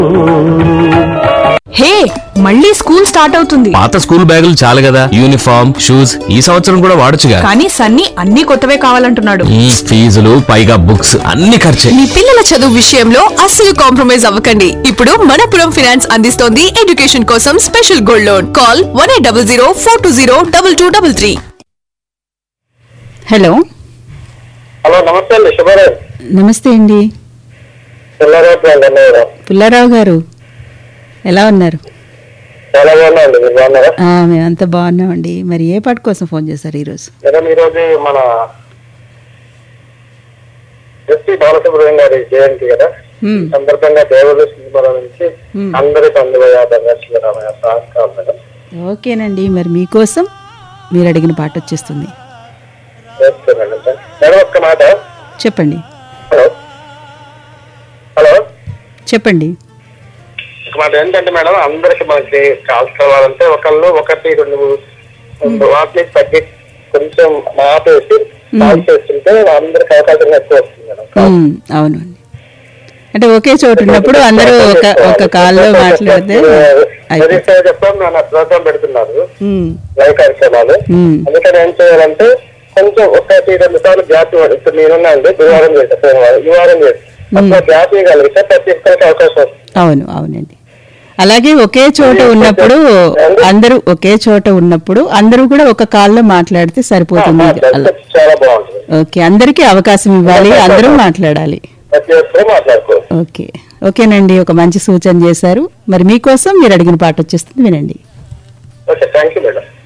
హే మళ్ళీ school start అవుతుంది పాత స్కూల్ బ్యాగులు చాలు కదా యూనిఫామ్ షూస్ ఈ సంవత్సరం కూడా వాడొచ్చుగా కానీ సన్నీ అన్ని కొత్తవే కావాలంటున్నాడు మ్మ్, ఫీజులు పైగా బుక్స్ అన్ని ఖర్చే మీ పిల్లల చదువు విషయంలో అస్సలు కాంప్రమైజ్ అవ్వకండి ఇప్పుడు మనపురం ఫినాన్స్ అందిస్తోంది ఎడ్యుకేషన్ కోసం special gold loan call one eight double zero four two zero double two double three hello hello నమస్తే అండి శుభరాజ్ నమస్తే అండి పిల్లరోజు అన్నారు పుల్లారావు గారు ఎలా ఉన్నారు చాలా బాగున్నా అండి మీరు బాగున్నారా ఆ, మేమంతా బాగున్నామండి మరి ఏ పాట కోసం ఫోన్ చేశారు ఈరోజు మేడం ఈ రోజు మన ఎస్పీ బాలసుబ్రహ్మణ్యం గారి జయంతి కదా మ్మ్. ఈ సందర్భంగా దేవదు సినిమాల నుంచి మ్మ్. అందరి పండుగ దంగరామయ్య సాంగ్ కావాలి మేడం ఓకేనండి మరి మీకోసం మీరు అడిగిన పాట వచ్చేస్తుంది ఓకే మేడం మేడం ఒక్క మాట చెప్పండి హలో హలో చెప్పండి ఒక మాట ఏంటంటే మేడం అందరికి మనకి కాల్స్ కావాలంటే ఒకళ్ళు ఒకటి రెండు రెండు వాటిని తగ్గి కొంచెం మాపేసి కాల్ చేస్తుంటే అందరికి అవకాశం ఎక్కువ వస్తుంది మేడం ఉమ్, అవునండి అంటే ఒకే చోటు ఉన్నప్పుడు అందరూ ఒక ఒక కాల్లో మాట్లాడితే అయిపోతుంది రిజిస్టర్ చెప్పాం నా ప్రోగ్రామ్ పెడుతున్నారు ఉమ్, లైవ్ కార్యక్రమాలు ఉమ్, అందుకని ఏం చేయాలంటే కొంచెం ఒకటి రెండు సార్లు గ్యాప్ ఇవ్వండి ఇప్పుడు నేనున్నా అండి గురువారం చేస్తాను ఈ వారం చేస్తాను అట్లా గ్యాప్ ఇవ్వగలిగితే ప్రతి ఒక్కరికి అవకాశం వస్తుంది అవును అవునండి అలాగే ఒకే చోట ఉన్నప్పుడు అందరూ ఒకే చోట ఉన్నప్పుడు అందరూ కూడా ఒక కాల్లో మాట్లాడితే సరిపోతుంది అలా చాలా బాగుంటుంది ఓకే అందరికీ అవకాశం ఇవ్వాలి అందరూ మాట్లాడాలి ప్రతి ఒక్కరు మాట్లాడుకోవచ్చు ఓకే ఓకేనండి ఒక మంచి సూచన చేశారు మరి మీకోసం మీరు అడిగిన పాట వచ్చేస్తుంది వినండి ఓకే థ్యాంక్ యూ మేడం